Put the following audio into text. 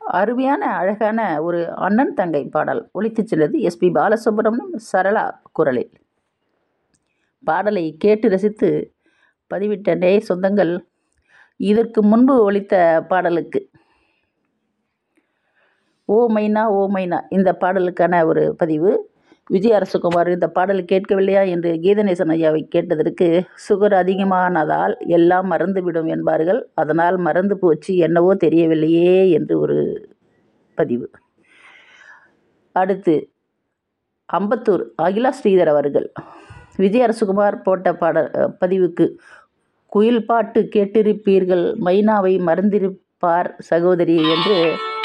அருமையான அழகான ஒரு அண்ணன் தங்கை பாடல் ஒலித்துச் செல்வது எஸ்பி பாலசுப்ரமணியம் சரளா குரலில் பாடலை கேட்டு ரசித்து பதிவிட்ட நேய சொந்தங்கள் இதற்கு முன்பு ஒலித்த பாடலுக்கு ஓ மைனா ஓ மைனா இந்த பாடலுக்கான ஒரு பதிவு விஜய் அரசகுமார் இந்த பாடல் கேட்கவில்லையா என்று கீதநேசன் ஐயாவை கேட்டதற்கு சுகர் அதிகமானதால் எல்லாம் மறந்துவிடும் என்பார்கள் அதனால் மறந்து போச்சு என்னவோ தெரியவில்லையே என்று ஒரு பதிவு அடுத்து அம்பத்தூர் அகிலா ஸ்ரீதர் அவர்கள் விஜய் அரசகுமார் போட்ட பாட பதிவுக்கு குயில் பாட்டு கேட்டிருப்பீர்கள் மைனாவை மறந்திருப்பார் சகோதரி என்று